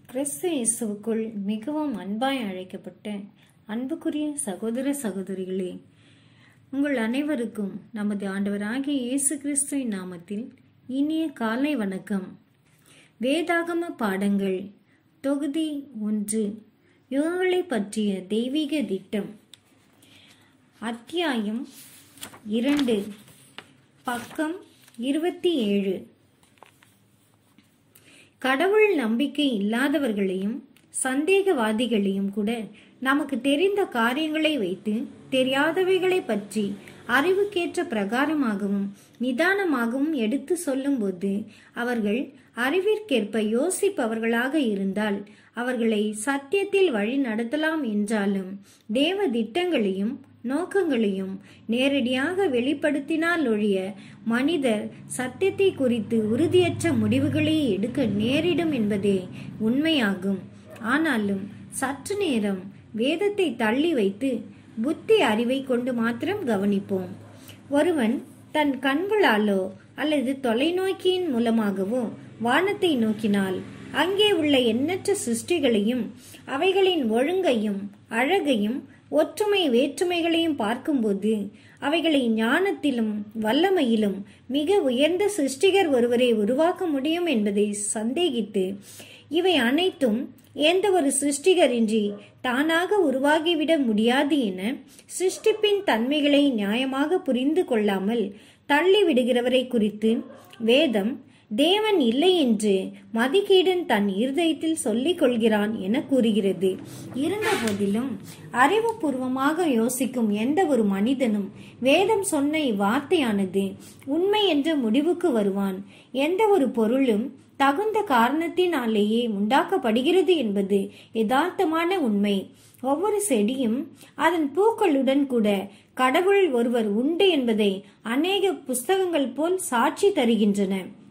கிறிஸ்து இயேசுவுக்குள் மிகவும் அன்பாய் அழைக்கப்பட்ட அன்புக்குரிய சகோதர சகோதரிகளே உங்கள் அனைவருக்கும் நமது ஆண்டவராகிய இயேசு கிறிஸ்துவின் நாமத்தில் இனிய காலை வணக்கம் வேதாகம பாடங்கள் தொகுதி ஒன்று யுகங்களை பற்றிய தெய்வீக திட்டம் அத்தியாயம் இரண்டு பக்கம் இருபத்தி ஏழு கடவுள் நம்பிக்கை இல்லாதவர்களையும் சந்தேகவாதிகளையும் கூட நமக்கு தெரிந்த காரியங்களை வைத்து தெரியாதவைகளை பற்றி அறிவுக்கேற்ற பிரகாரமாகவும் நிதானமாகவும் எடுத்து சொல்லும்போது அவர்கள் அறிவிற்கேற்ப யோசிப்பவர்களாக இருந்தால் அவர்களை சத்தியத்தில் வழி நடத்தலாம் என்றாலும் தேவ திட்டங்களையும் நோக்கங்களையும் நேரடியாக வெளிப்படுத்தினால் ஒழிய மனிதர் சத்தியத்தை குறித்து உறுதியற்ற முடிவுகளை எடுக்க நேரிடும் என்பதே உண்மையாகும் ஆனாலும் சற்று நேரம் வேதத்தை தள்ளி வைத்து புத்தி அறிவை கொண்டு மாத்திரம் கவனிப்போம் ஒருவன் தன் கண்களாலோ அல்லது தொலைநோக்கியின் மூலமாகவோ வானத்தை நோக்கினால் அங்கே உள்ள எண்ணற்ற சிருஷ்டிகளையும் அவைகளின் ஒழுங்கையும் அழகையும் ஒற்றுமை வேற்றுமைகளையும் பார்க்கும்போது அவைகளை ஞானத்திலும் வல்லமையிலும் மிக உயர்ந்த சிருஷ்டிகர் ஒருவரை உருவாக்க முடியும் என்பதை சந்தேகித்து இவை அனைத்தும் எந்த ஒரு சிருஷ்டிகரின்றி தானாக உருவாகிவிட முடியாது என சிருஷ்டிப்பின் தன்மைகளை நியாயமாக புரிந்து கொள்ளாமல் தள்ளி விடுகிறவரை குறித்து வேதம் தேவன் இல்லை என்று மதிகீடன் தன் இருதயத்தில் சொல்லிக் கொள்கிறான் என கூறுகிறது இருந்த போதிலும் அறிவுபூர்வமாக யோசிக்கும் எந்த ஒரு மனிதனும் வேதம் சொன்ன இவ்வார்த்தையானது உண்மை என்ற முடிவுக்கு வருவான் எந்த ஒரு பொருளும் தகுந்த காரணத்தினாலேயே உண்டாக்கப்படுகிறது என்பது யதார்த்தமான உண்மை ஒவ்வொரு செடியும் அதன் பூக்களுடன் கூட கடவுள் ஒருவர் உண்டு என்பதை அநேக புஸ்தகங்கள் போல் சாட்சி தருகின்றன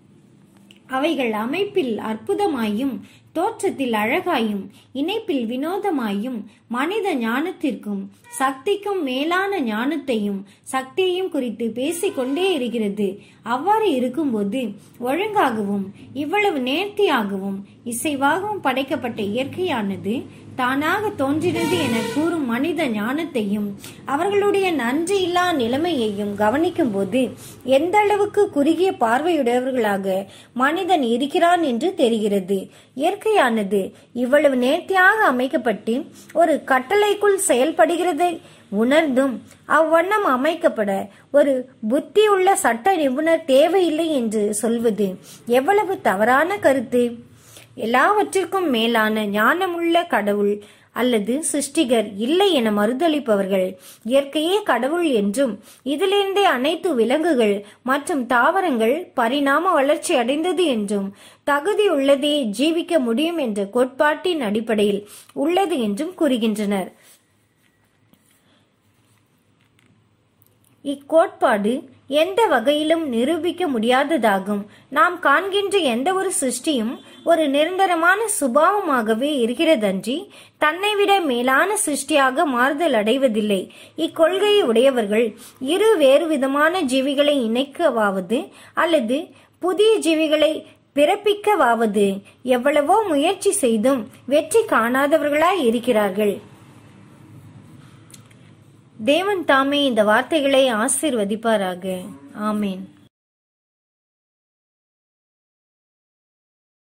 அவைகள் அமைப்பில் அற்புதமாயும் தோற்றத்தில் அழகாயும் இணைப்பில் வினோதமாயும் மனித ஞானத்திற்கும் சக்திக்கும் மேலான ஞானத்தையும் சக்தியையும் குறித்து பேசிக்கொண்டே இருக்கிறது அவ்வாறு இருக்கும்போது ஒழுங்காகவும் இவ்வளவு நேர்த்தியாகவும் இசைவாகவும் படைக்கப்பட்ட இயற்கையானது தானாக தோன்றினது என கூறும் மனித ஞானத்தையும் அவர்களுடைய நன்றியில்லா நிலைமையையும் கவனிக்கும் போது எந்த அளவுக்கு குறுகிய பார்வையுடையவர்களாக மனிதன் இருக்கிறான் என்று தெரிகிறது இயற்கையானது இவ்வளவு நேர்த்தியாக அமைக்கப்பட்டு ஒரு கட்டளைக்குள் செயல்படுகிறதை உணர்ந்தும் அவ்வண்ணம் அமைக்கப்பட ஒரு புத்தியுள்ள சட்ட நிபுணர் தேவையில்லை என்று சொல்வது எவ்வளவு தவறான கருத்து எல்லாவற்றிற்கும் மேலான ஞானமுள்ள கடவுள் அல்லது சிருஷ்டிகர் இல்லை என மறுதளிப்பவர்கள் இயற்கையே கடவுள் என்றும் இதிலிருந்தே அனைத்து விலங்குகள் மற்றும் தாவரங்கள் பரிணாம வளர்ச்சி அடைந்தது என்றும் தகுதி உள்ளதே ஜீவிக்க முடியும் என்ற கோட்பாட்டின் அடிப்படையில் உள்ளது என்றும் கூறுகின்றனர் இக்கோட்பாடு எந்த வகையிலும் நிரூபிக்க முடியாததாகும் நாம் காண்கின்ற எந்த ஒரு சிருஷ்டியும் ஒரு நிரந்தரமான சுபாவமாகவே இருக்கிறதன்றி தன்னை விட மேலான சிருஷ்டியாக மாறுதல் அடைவதில்லை இக்கொள்கையை உடையவர்கள் இரு வேறு விதமான ஜீவிகளை இணைக்கவாவது அல்லது புதிய ஜீவிகளை பிறப்பிக்கவாவது எவ்வளவோ முயற்சி செய்தும் வெற்றி காணாதவர்களாய் இருக்கிறார்கள் தேவன் தாமே இந்த வார்த்தைகளை ஆசீர்வதிப்பாராக ஆமேன்